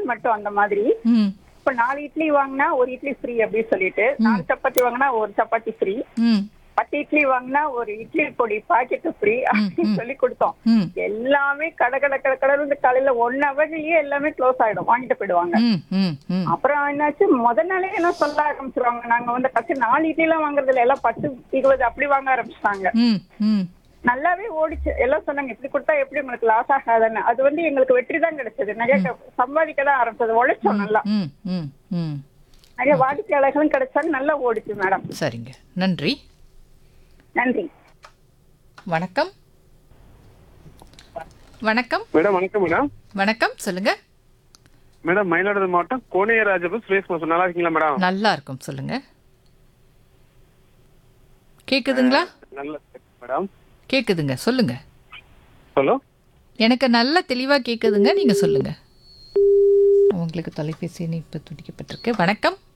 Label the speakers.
Speaker 1: மட்டும் அந்த மாதிரி
Speaker 2: ம்
Speaker 1: இப்ப நாலு இட்லி வாங்கினா ஒரு இட்லி ஃப்ரீ அப்படின்னு சொல்லிட்டு நாலு சப்பாத்தி வாங்கினா ஒரு சப்பாத்தி ஃப்ரீ
Speaker 2: ம்
Speaker 1: பத்து இட்லி வாங்கினா ஒரு இட்லி பொடி பாக்கெட் ஃப்ரீ அப்படின்னு சொல்லி கொடுத்தோம்
Speaker 2: ம்
Speaker 1: எல்லாமே கடை கடை கடை கடை காலையில ஒன் ஹவர்லயே எல்லாமே க்ளோஸ் ஆயிடும் வாங்கிட்டு போயிடுவாங்க
Speaker 2: ம் ம் ம்
Speaker 1: அப்புறம் என்னாச்சு முத நாளே என்ன சொல்ல ஆரம்பிச்சிருவாங்க நாங்க வந்து ஃபர்ஸ்ட் நாலு இட்லி எல்லாம் வாங்குறது இல்ல எல்லாம் பத்து இருபது அப்படி வாங்க ஆரம்பிச்சிட்டாங்க
Speaker 2: ம் ம்
Speaker 1: நல்லாவே ஓடிச்சு எல்லாம் சொன்னாங்க இப்படி கொடுத்தா எப்படி உங்களுக்கு லாஸ் ஆகாதுன்னு அது வந்து எங்களுக்கு வெற்றி தான் கிடைச்சது நிறைய க- சம்பாதிக்க தான் ஆரம்பிச்சது உழைச்சோம் நல்லா
Speaker 2: ம் ம் ம்
Speaker 1: நிறைய வாடிக்கையாளர்களும் கிடைச்சாங்க நல்லா ஓடிச்சு மேடம்
Speaker 2: சரிங்க நன்றி
Speaker 1: நன்றி
Speaker 2: வணக்கம் வணக்கம்
Speaker 3: மேடம் வணக்கம் மேடம்
Speaker 2: வணக்கம் சொல்லுங்க
Speaker 3: மேடம் மயிலாடுதுறை மாவட்டம் கோணையராஜபுரம் சுரேஷ் மாசம் நல்லா இருக்கீங்களா மேடம்
Speaker 2: நல்லா இருக்கும் சொல்லுங்க கேக்குதுங்களா
Speaker 3: நல்ல மேடம்
Speaker 2: கேக்குதுங்க சொல்லுங்க
Speaker 3: ஹலோ
Speaker 2: எனக்கு நல்ல தெளிவா கேக்குதுங்க நீங்க சொல்லுங்க உங்களுக்கு தொலைபேசி இணைப்பு துடிக்கப்பட்டிருக்கு வணக்கம்